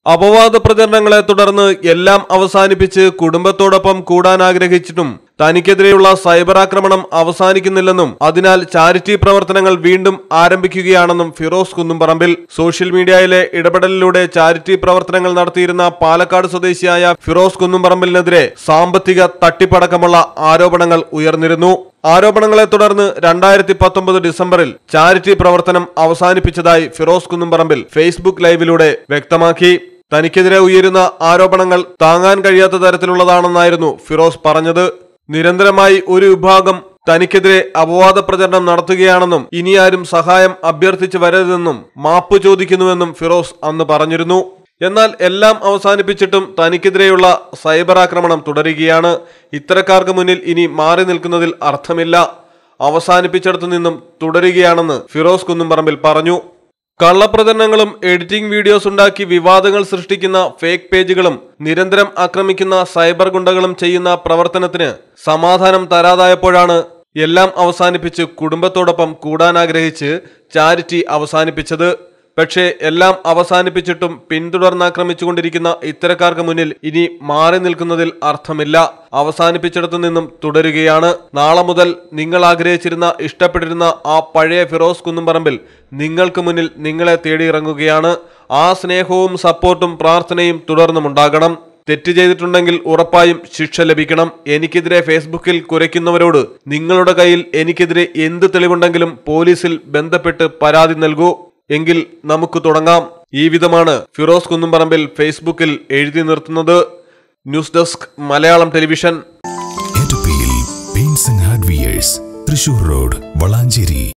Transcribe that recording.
അപവാദ പ്രചരണങ്ങളെ തുടർന്ന് എല്ലാം അവസാനിപ്പിച്ച് കുടുംബത്തോടൊപ്പം കൂടാൻ ആഗ്രഹിച്ചിട്ടും തനിക്കെതിരെയുള്ള സൈബർ ആക്രമണം അവസാനിക്കുന്നില്ലെന്നും അതിനാൽ ചാരിറ്റി പ്രവർത്തനങ്ങൾ വീണ്ടും ആരംഭിക്കുകയാണെന്നും ഫിറോസ് കുന്നുംപറമ്പിൽ സോഷ്യൽ മീഡിയയിലെ ഇടപെടലിലൂടെ ചാരിറ്റി പ്രവർത്തനങ്ങൾ നടത്തിയിരുന്ന പാലക്കാട് സ്വദേശിയായ ഫിറോസ് കുന്നുംപറമ്പിലിനെതിരെ സാമ്പത്തിക തട്ടിപ്പടക്കമുള്ള ആരോപണങ്ങൾ ഉയർന്നിരുന്നു ആരോപണങ്ങളെ തുടർന്ന് രണ്ടായിരത്തി പത്തൊമ്പത് ഡിസംബറിൽ ചാരിറ്റി പ്രവർത്തനം അവസാനിപ്പിച്ചതായി ഫിറോസ് കുന്നുംപറമ്പിൽ ഫേസ്ബുക്ക് ലൈവിലൂടെ വ്യക്തമാക്കി തനിക്കെതിരെ ഉയരുന്ന ആരോപണങ്ങൾ താങ്ങാൻ കഴിയാത്ത തരത്തിലുള്ളതാണെന്നായിരുന്നു ഫിറോസ് പറഞ്ഞത് നിരന്തരമായി ഒരു വിഭാഗം തനിക്കെതിരെ അപവാദ പ്രചരണം നടത്തുകയാണെന്നും ഇനിയാരും സഹായം അഭ്യർത്ഥിച്ചു വരരുതെന്നും മാപ്പ് ചോദിക്കുന്നുവെന്നും ഫിറോസ് അന്ന് പറഞ്ഞിരുന്നു എന്നാൽ എല്ലാം അവസാനിപ്പിച്ചിട്ടും തനിക്കെതിരെയുള്ള സൈബർ ആക്രമണം തുടരുകയാണ് ഇത്തരക്കാർക്ക് മുന്നിൽ ഇനി മാറി നിൽക്കുന്നതിൽ അർത്ഥമില്ല അവസാനിപ്പിച്ചിടത്തു നിന്നും തുടരുകയാണെന്ന് ഫിറോസ് കുന്നുംപറമ്പിൽ പറഞ്ഞു കള്ളപ്രചരണങ്ങളും എഡിറ്റിംഗ് വീഡിയോസ് ഉണ്ടാക്കി വിവാദങ്ങൾ സൃഷ്ടിക്കുന്ന ഫേക്ക് പേജുകളും നിരന്തരം ആക്രമിക്കുന്ന സൈബർ ഗുണ്ടകളും ചെയ്യുന്ന പ്രവർത്തനത്തിന് സമാധാനം തരാതായപ്പോഴാണ് എല്ലാം അവസാനിപ്പിച്ച് കുടുംബത്തോടൊപ്പം കൂടാൻ ആഗ്രഹിച്ച് ചാരിറ്റി അവസാനിപ്പിച്ചത് പക്ഷേ എല്ലാം അവസാനിപ്പിച്ചിട്ടും പിന്തുടർന്നാക്രമിച്ചുകൊണ്ടിരിക്കുന്ന ഇത്തരക്കാർക്ക് മുന്നിൽ ഇനി മാറി നിൽക്കുന്നതിൽ അർത്ഥമില്ല അവസാനിപ്പിച്ചിടത്തു നിന്നും തുടരുകയാണ് നാളെ മുതൽ നിങ്ങൾ ആഗ്രഹിച്ചിരുന്ന ഇഷ്ടപ്പെട്ടിരുന്ന ആ പഴയ ഫിറോസ് കുന്നുംപറമ്പിൽ നിങ്ങൾക്ക് മുന്നിൽ നിങ്ങളെ തേടിയിറങ്ങുകയാണ് ആ സ്നേഹവും സപ്പോർട്ടും പ്രാർത്ഥനയും തുടർന്നുമുണ്ടാകണം തെറ്റ് ചെയ്തിട്ടുണ്ടെങ്കിൽ ഉറപ്പായും ശിക്ഷ ലഭിക്കണം എനിക്കെതിരെ ഫേസ്ബുക്കിൽ കുരയ്ക്കുന്നവരോട് നിങ്ങളുടെ കയ്യിൽ എനിക്കെതിരെ എന്ത് തെളിവുണ്ടെങ്കിലും പോലീസിൽ ബന്ധപ്പെട്ട് പരാതി നൽകൂ എങ്കിൽ നമുക്ക് തുടങ്ങാം ഈ വിധമാണ് ഫിറോസ് കുന്നുംപറമ്പിൽ ഫേസ്ബുക്കിൽ എഴുതി നിർത്തുന്നത് ന്യൂസ് ഡെസ്ക് മലയാളം ടെലിവിഷൻ എറ്റപ്പിയിൽ paints and hardwares Thrissur road Valanchery